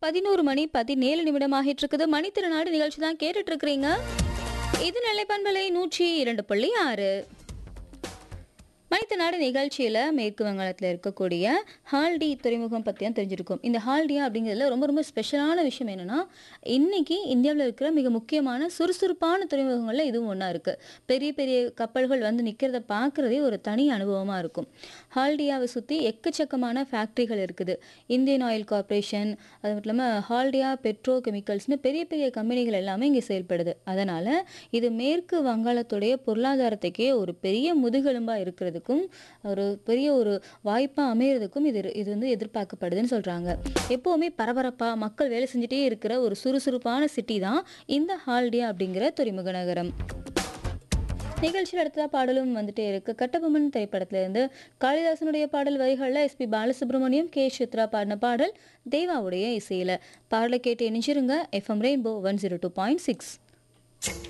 பதினோரு மணி பதினேழு நிமிடம் ஆகிட்டு இருக்குது மணித்திருநாடு நிகழ்ச்சி தான் கேட்டுட்டு இருக்கிறீங்க இது நிலைப்பண்பலை நூற்றி இரண்டு புள்ளி ஆறு மனிதநாடு நிகழ்ச்சியில் மேற்கு வங்காளத்தில் இருக்கக்கூடிய ஹால்டி துறைமுகம் பற்றி தான் தெரிஞ்சிருக்கும் இந்த ஹால்டியா அப்படிங்கிறதுல ரொம்ப ரொம்ப ஸ்பெஷலான விஷயம் என்னென்னா இன்னைக்கு இந்தியாவில் இருக்கிற மிக முக்கியமான சுறுசுறுப்பான துறைமுகங்களில் இதுவும் ஒன்றா இருக்குது பெரிய பெரிய கப்பல்கள் வந்து நிற்கிறத பார்க்குறதே ஒரு தனி அனுபவமாக இருக்கும் ஹால்டியாவை சுற்றி எக்கச்சக்கமான ஃபேக்ட்ரிகள் இருக்குது இந்தியன் ஆயில் கார்ப்பரேஷன் அது மட்டும் இல்லாமல் ஹால்டியா பெட்ரோ கெமிக்கல்ஸ்னு பெரிய பெரிய கம்பெனிகள் எல்லாமே இங்கே செயல்படுது அதனால் இது மேற்கு வங்காளத்துடைய பொருளாதாரத்துக்கே ஒரு பெரிய முதுகெலும்பாக இருக்கிறதுக்கும் ஒரு பெரிய ஒரு வாய்ப்பாக அமையறதுக்கும் இது இது வந்து எதிர்பார்க்கப்படுதுன்னு சொல்கிறாங்க எப்போவுமே பரபரப்பாக மக்கள் வேலை செஞ்சுட்டே இருக்கிற ஒரு சுறுசுறுப்பான சிட்டி தான் இந்த ஹால்டியா அப்படிங்கிற துறைமுக நகரம் நிகழ்ச்சியில் அடுத்ததா பாடலும் வந்துட்டே இருக்கு கட்டபொம்மன் திரைப்படத்துல இருந்து காளிதாசனுடைய பாடல் வரிகளில் எஸ்பி பாலசுப்ரமணியம் கே சித்ரா பாடின பாடல் தேவாவுடைய இசையில பாடலை கேட்டு இணைஞ்சிருங்க F M rainbow one zero two point six